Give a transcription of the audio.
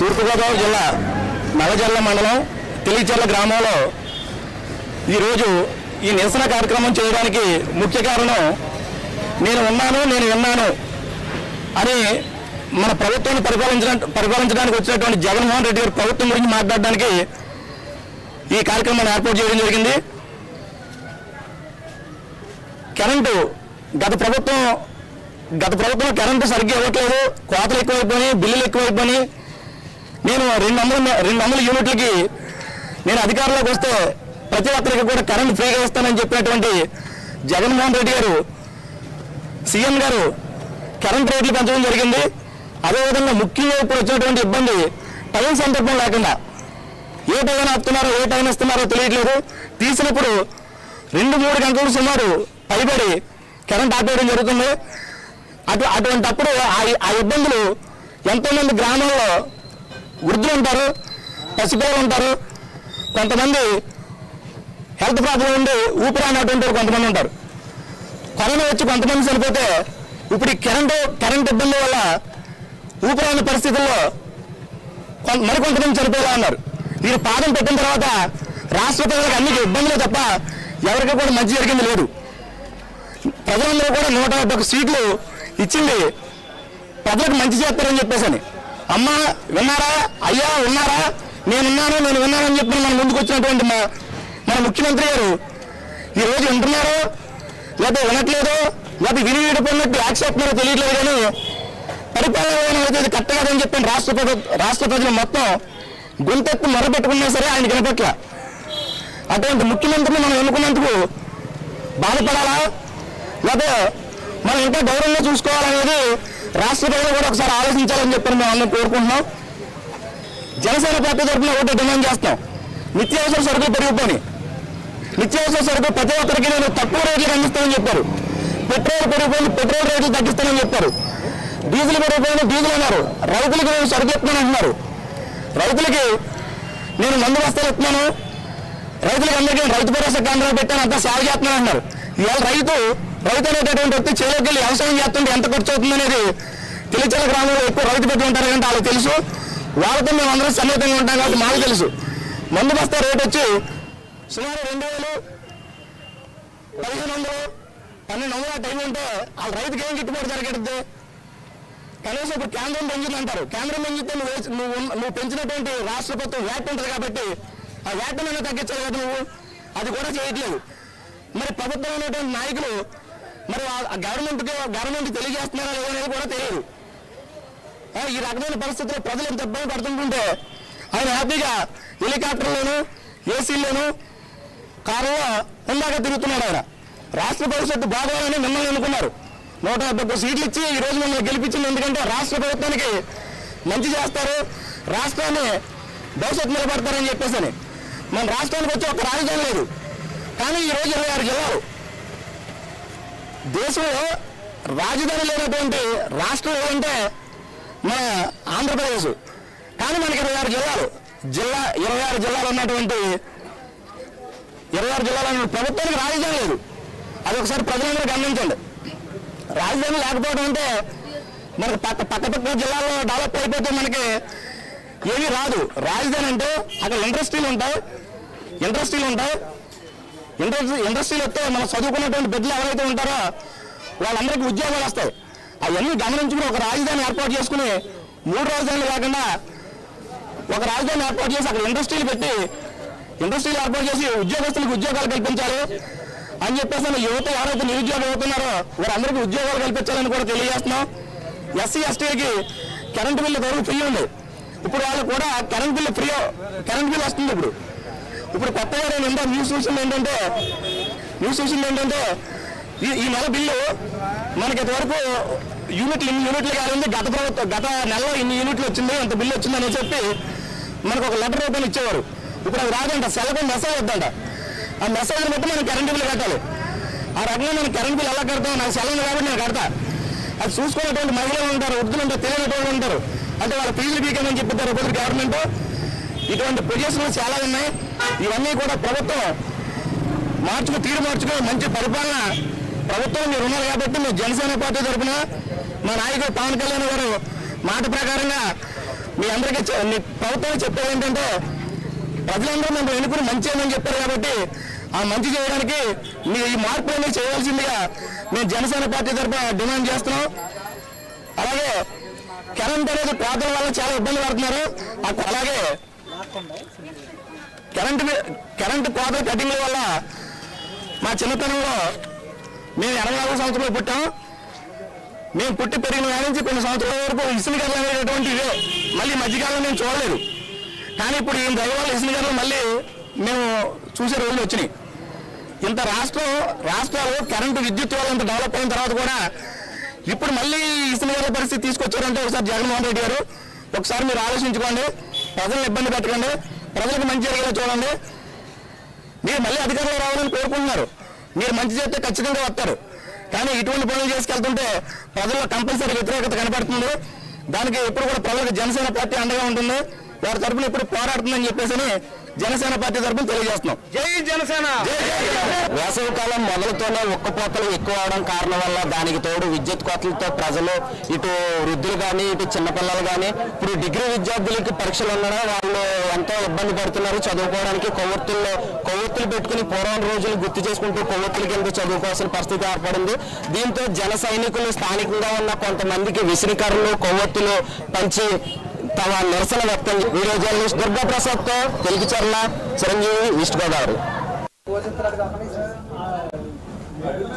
తూర్పుగోదావరి జిల్లా నల్లజల్ల మండలం తెలిచర్ల గ్రామంలో ఈరోజు ఈ నిరసన కార్యక్రమం చేయడానికి ముఖ్య కారణం నేను ఉన్నాను నేను విన్నాను అని మన ప్రభుత్వాన్ని పరిపాలించ పరిపాలించడానికి వచ్చినటువంటి జగన్మోహన్ రెడ్డి గారి ప్రభుత్వం గురించి మాట్లాడడానికి ఈ కార్యక్రమాన్ని ఏర్పాటు చేయడం జరిగింది కరెంటు గత ప్రభుత్వం గత ప్రభుత్వం కరెంటు సరిగ్గా ఇవ్వట్లేదు కోతలు ఎక్కువైపోయి బిల్లులు ఎక్కువైపోయి నేను రెండు వందల రెండు వందల యూనిట్లకి నేను అధికారంలోకి వస్తే ప్రతి ఒక్కరికి కూడా కరెంట్ ఫ్రీగా ఇస్తానని చెప్పినటువంటి జగన్మోహన్ రెడ్డి గారు సీఎం గారు కరెంట్ రేట్లు పెంచడం జరిగింది అదేవిధంగా ముఖ్యంగా ఇప్పుడు వచ్చినటువంటి ఇబ్బంది టైం సందర్భం లేకుండా ఏ టైం ఆపుతున్నారో ఏ టైం ఇస్తున్నారో తెలియట్లేదు తీసినప్పుడు రెండు మూడు గంటలు సుమారు పైబడి కరెంట్ ఆపేయడం జరుగుతుంది అటు అటువంటప్పుడు ఆ ఆ ఇబ్బందులు ఎంతోమంది గ్రామాల్లో వృద్ధులు ఉంటారు పసిపిల్లలు ఉంటారు కొంతమంది హెల్త్ ప్రాబ్లం ఉండి ఊపిరి అన్నటువంటి వారు కొంతమంది ఉంటారు కరోనా వచ్చి కొంతమంది చనిపోతే ఇప్పుడు ఈ కరెంటు కరెంట్ ఇబ్బంది వల్ల ఊపిరాని పరిస్థితుల్లో కొం- మరికొంతమంది చనిపోయేలా ఉన్నారు వీరు పాదం పెట్టిన తర్వాత రాష్ట్ర ప్రజలకు అన్ని ఇబ్బందులు తప్ప ఎవరికి కూడా మంచి జరిగింది లేదు ప్రజలందరూ కూడా నూట యాభై ఒక్క సీట్లు ఇచ్చింది ప్రజలకు మంచి చేస్తారని చెప్పేసి అని అమ్మ విన్నారా అయ్యా ఉన్నారా నేనున్నాను నేను విన్నానని చెప్పి మన ముందుకు వచ్చినటువంటి మా మన ముఖ్యమంత్రి గారు ఈ రోజు వింటున్నారో లేకపోతే వినట్లేదో లేకపోతే విని విడిపోయినట్టు యాక్ట్ చేస్తున్నారో తెలియట్లేదు కానీ పరిపాలన విధానం అయితే ఇది కరెక్ట్ కాదని చెప్పి రాష్ట్ర ప్రభుత్వ రాష్ట్ర ప్రజలు మొత్తం గొంతెత్తి మొరపెట్టుకున్నా సరే ఆయన వినపట్ల అటువంటి ముఖ్యమంత్రిని మనం ఎన్నుకున్నందుకు బాధపడాలా లేకపోతే మనం ఇంకా గౌరవంగా చూసుకోవాలనేది రాష్ట్ర ప్రజలు కూడా ఒకసారి ఆలోచించాలని చెప్పి మేము అందరం కోరుకుంటున్నాం జనసేన పార్టీ తరఫున ఒకటి డిమాండ్ చేస్తాం నిత్యావసర సరుకులు పెరిగిపోయి నిత్యావసర సరుకులు ప్రతి ఒక్కరికి నేను తక్కువ రేట్లకు అందిస్తానని చెప్పారు పెట్రోల్ పెరిగిపోయింది పెట్రోల్ రేట్లు తగ్గిస్తానని చెప్పారు డీజిల్ పెరిగిపోయింది డీజిల్ అన్నారు రైతులకు నేను సరుకు ఇస్తున్నాను అంటున్నారు రైతులకి నేను మందు బస్తాలు ఇస్తున్నాను రైతులకు అందరికీ రైతు భరోసా కేంద్రాలు పెట్టాను అంతా సేవ చేస్తున్నాను అంటున్నారు ఇవాళ రైతు రైతు అనేటటువంటి వ్యక్తి చేలోకి వెళ్ళి వ్యవసాయం చేస్తుంటే ఎంత ఖర్చు అవుతుంది అనేది తెలిచల గ్రామంలో ఎక్కువ రైతు పెట్టి ఉంటారు కంటే వాళ్ళకి తెలుసు వాళ్ళతో మేము అందరం సన్నిహితంగా ఉంటాం కాబట్టి మాకు తెలుసు మందు బస్తా రేట్ వచ్చి సుమారు రెండు వేలు పదిహేను వందలు పన్నెండు వందలు ఆ టైం ఉంటే వాళ్ళ రైతుకి ఏం గిట్టుబాటు జరగట్లేదు కనీసం ఇప్పుడు కేంద్రం పెంచింది అంటారు కేంద్రం పెంచితే నువ్వు వేసి- నువ్వు ఉన్న- నువ్వు పెంచినటువంటి రాష్ట్ర ప్రభుత్వం వ్యాట్ ఉంటుంది కాబట్టి ఆ వ్యాట్ అనేది తగ్గించాలి కదా నువ్వు అది కూడా చేయట్లేదు మరి ప్రభుత్వం ఉన్నటువంటి నాయకులు మరి ఆ గవర్నమెంట్కి గవర్నమెంట్ తెలియజేస్తున్నారా లేదో అనేది కూడా తెలియదు ఆ, ఈ రకమైన పరిస్థితుల్లో ప్రజలు ఎంత ఇబ్బంది పడుతుంటుంటే ఆయన హ్యాపీగా హెలికాప్టర్లోను ఏసీలోను కారులో ఉందాక తిరుగుతున్నాడు ఆయన రాష్ట్ర భవిష్యత్తు బాగోవాలని మిమ్మల్ని ఎన్నుకున్నారు నూట యాభై ఒక్క సీట్లు ఇచ్చి ఈ రోజు మిమ్మల్ని గెలిపించింది ఎందుకంటే రాష్ట్ర ప్రభుత్వానికి మంచి చేస్తారు రాష్ట్రాన్ని భవిష్యత్తు నిలబడతారని చెప్పేసి అని మన రాష్ట్రానికి వచ్చి ఒక రాజధాని లేదు కానీ ఈ రోజు ఇరవై ఆరు జిల్లాలు దేశంలో రాజధాని లేనటువంటి రాష్ట్రం ఏదంటే మన ఆంధ్రప్రదేశ్ కానీ మనకి ఇరవై ఆరు జిల్లాలు జిల్లా ఇరవై ఆరు జిల్లాలు ఉన్నటువంటి ఇరవై ఆరు జిల్లాల ప్రభుత్వానికి రాజధాని లేదు అది ఒకసారి ప్రజలందరూ గమనించండి రాజధాని లేకపోవడం అంటే మనకి పక్క పక్క పక్క జిల్లాల్లో డెవలప్ అయిపోతే మనకి ఏమీ రాదు రాజధాని అంటే అక్కడ ఇండస్ట్రీలు ఉంటాయి ఇండస్ట్రీలు ఉంటాయి ఇండస్ట్రీ ఇండస్ట్రీలు వస్తే మనం చదువుకున్నటువంటి బిడ్డలు ఎవరైతే ఉంటారో వాళ్ళందరికీ ఉద్యోగాలు వస్తాయి అవన్నీ గమనించుకుని ఒక రాజధాని ఏర్పాటు చేసుకుని మూడు రాజధానులు కాకుండా ఒక రాజధాని ఏర్పాటు చేసి అక్కడ ఇండస్ట్రీలు పెట్టి ఇండస్ట్రీలు ఏర్పాటు చేసి ఉద్యోగస్తులకు ఉద్యోగాలు కల్పించాలి అని చెప్పేసి మన యువత ఎవరైతే నిరుద్యోగం అవుతున్నారో వారందరికీ ఉద్యోగాలు కల్పించాలని కూడా తెలియజేస్తున్నాం ఎస్సీ ఎస్టీలకి కరెంట్ బిల్లు వరకు ఫ్రీ ఉంది ఇప్పుడు వాళ్ళు కూడా current bill free current bill వస్తుంది ఇప్పుడు ఇప్పుడు కొత్తగా నేను ఇందా న్యూస్ చూసింది ఏంటంటే న్యూస్ చూసింది ఏంటంటే ఈ ఈ నెల బిల్లు మనకి ఇంతవరకు యూనిట్లు ఇన్ని యూనిట్లు కాలేదు గత ప్రభుత్వం గత నెలలో ఇన్ని యూనిట్లు వచ్చింది అంత బిల్లు వచ్చిందని చెప్పి మనకు ఒక లెటర్ రూపాయలు ఇచ్చేవారు ఇప్పుడు అది రాదంట సెలకు మెసేజ్ వద్దంట ఆ మెసేజ్ బట్టి మనం కరెంట్ బిల్లు కట్టాలి ఆ రకంగా నేను కరెంట్ బిల్ ఎలా కడతాను నాకు సెలవు ఉంది కాబట్టి నేను కడతా అది చూసుకునేటువంటి మహిళలు ఉంటారు వృద్ధులు ఉంటారు తెలియనటువంటి ఉంటారు అంటే వాళ్ళ ఫీజులు పీకేమని చెప్పిస్తారు ఇప్పుడు గవర్నమెంట్ ఇటువంటి పొజిషన్లు చాలా ఉన్నాయి ఇవన్నీ కూడా ప్రభుత్వం మార్చుకు తీరు మార్చుకుని మంచి పరిపాలన ప్రభుత్వం మీరు ఉన్నారు కాబట్టి మేము జనసేన పార్టీ తరఫున మా నాయకుడు పవన్ కళ్యాణ్ గారు మాట ప్రకారంగా మీ అందరికీ చె- మీ ప్రభుత్వం చెప్పేది ఏంటంటే ప్రజలందరూ మేము ఎన్నుకుని మంచి చేయమని చెప్పారు కాబట్టి ఆ మంచి చేయడానికి మీ ఈ మార్పులన్నీ చేయవలసిందిగా మేము జనసేన పార్టీ తరఫున డిమాండ్ చేస్తున్నాం అలాగే కరెంట్ అనేది కోతల వల్ల చాలా ఇబ్బంది పడుతున్నారు ఆ- అలాగే కరెంట్ మీ- కరెంట్ కోతల కటింగ్ల వల్ల మా చిన్నతనంలో మేము ఎనభై నాలుగు సంవత్సరాలు పుట్టాం మేము పుట్టి పెరిగిన కాడి నుంచి కొన్ని సంవత్సరాల వరకు ఇసునిగర్లు అనేటటువంటి ఇవే మళ్ళీ మధ్యకాలంలో నేను చూడలేదు కానీ ఇప్పుడు ఈ దయ వల్ల ఇసునిగర్లు మళ్ళీ మేము చూసే రోజులు వచ్చినాయి ఇంత రాష్ట్రం రాష్ట్రాలు కరెంటు విద్యుత్ వల్ల ఇంత డెవలప్ అయిన తర్వాత కూడా ఇప్పుడు మళ్ళీ ఇసునిగర్ల పరిస్థితి తీసుకొచ్చారంటే ఒకసారి జగన్మోహన్ రెడ్డి గారు ఒకసారి మీరు ఆలోచించుకోండి ప్రజలను ఇబ్బంది పెట్టకండి ప్రజలకు మంచి జరిగేలా చూడండి మీరు మళ్ళీ అధికారంలో రావాలని కోరుకుంటున్నారు మీరు మంచి చేస్తే ఖచ్చితంగా వస్తారు కానీ ఇటువంటి పనులు చేసుకెళ్తుంటే ప్రజల్లో కంపల్సరీ వ్యతిరేకత కనపడుతుంది దానికి ఎప్పుడు కూడా ప్రజలకు జనసేన పార్టీ అండగా ఉంటుంది వారి తరపున ఇప్పుడు పోరాడుతుందని చెప్పేసి జనసేన పార్టీ తరపున తెలియజేస్తున్నాం జై జనసేన వేసవికాలం మొదలుతోనే ఉక్కపోతలు ఎక్కువ అవడం కారణం వల్ల దానికి తోడు విద్యుత్ కోతలతో ప్రజలు ఇటు వృద్ధులు కానీ ఇటు చిన్నపిల్లలు కానీ ఇప్పుడు డిగ్రీ విద్యార్థులకి పరీక్షలు ఉండడం వాళ్ళు ఎంతో ఇబ్బంది పడుతున్నారు చదువుకోవడానికి కొవ్వొత్తుల్లో కొవ్వొత్తులు పెట్టుకుని పూర్వం రోజులు గుర్తు చేసుకుంటూ కొవ్వొత్తుల కింద చదువుకోవాల్సిన పరిస్థితి ఏర్పడింది దీంతో జన సైనికులు స్థానికంగా ఉన్న కొంతమందికి విసిరికర్రలు కొవ్వొత్తులు పంచి తమ నిరసన వ్యక్తం వీడియో జర్నలిస్ట్ దుర్గా ప్రసాద్ తో తెలుగు చర్ల చిరంజీవి ఈస్ట్ గోదావరి